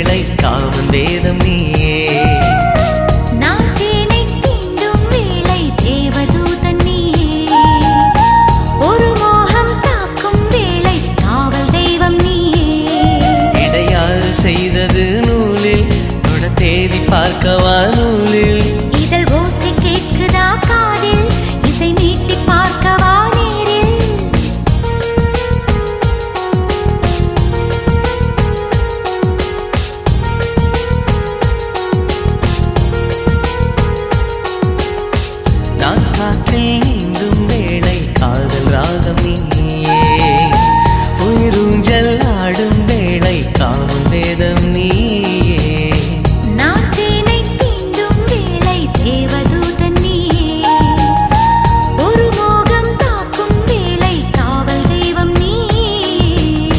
வேளை காவல் வேதம் நீயே நான் தேனை தீண்டும் வேளை தேவதூதன் நீயே ஒரு மோகம் தாக்கும் வேளை காவல் தெய்வம் நீயே இடையாறு செய்தது நூலில் தொட தேதி பார்க்கவா நூலில் இதழ் ஓசை கேட்குதா காதில் இசை நீட்டி பார்க்கவா நேரில் நான் காற்றில் நீந்தும் வேளை காதல் ராகம் நீயே உயிரூஞ்சல் ஆடும் வேளை காவல் வேதம் நீயே நான் தேனை தீண்டும் வேளை தேவதூதன் நீயே ஒரு மோகம் தாக்கும் வேளை காவல் தெய்வம் நீயே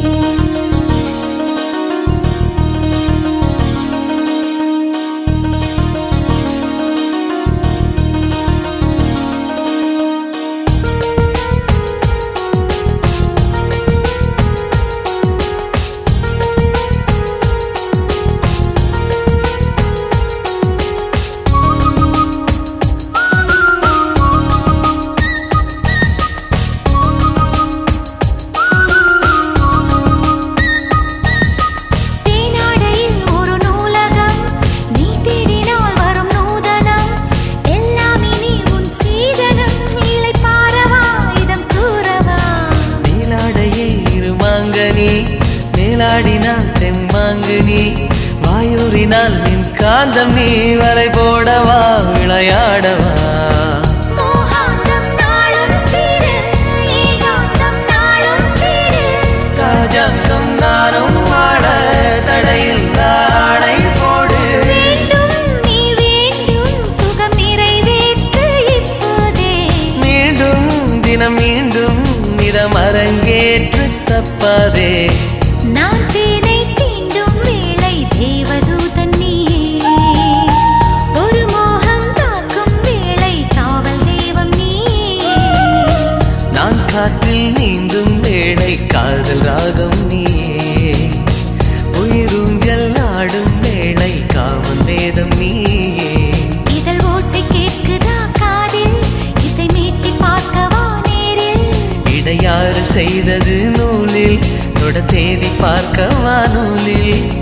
தேனாடையில் ஒரு நூலகம் நீ தேடினால் வரும் நூதனம் எல்லாம் இனி உன் சீதனம் இலை பாரவா இதம் கூறவா மேலாடையில் இருமாங்கனி மேலாடினால் தெம்மாங்கனி வாயூரினால் நின் காந்தம் நீ வரை போடவா விளையாடவா மோகாந்தம் நாளும் தீரு ஏகாந்தம் நாளும் தீரு ராஜாங்கம் நானும் வாழ தடையில் ஆடை போடு வேண்டும் நீ வேண்டும் சுகம் நிறைவேற்று இப்போதே மீண்டும் தினம் மீண்டும் நிறம் அரங்கேற்று தப்பாதே நான் தேனை தீண்டும் வேளை தேவதூதன் நீயே ஒரு மோகம் தாக்கும் வேளை காவல் தெய்வம் நீயே நான் காற்றில் நீந்தும் வேளை காதல் ராகம் நீயே உயிரூஞ்சல் ஆடும் வேளை காவல் வேதம் நீயே இதழ் ஓசை கேட்குதா காதில் இசை மீட்டி பார்க்கவா நேரில் இடையாறு செய்தது நூலில் தொட தேதி பார்க்க வானூலில்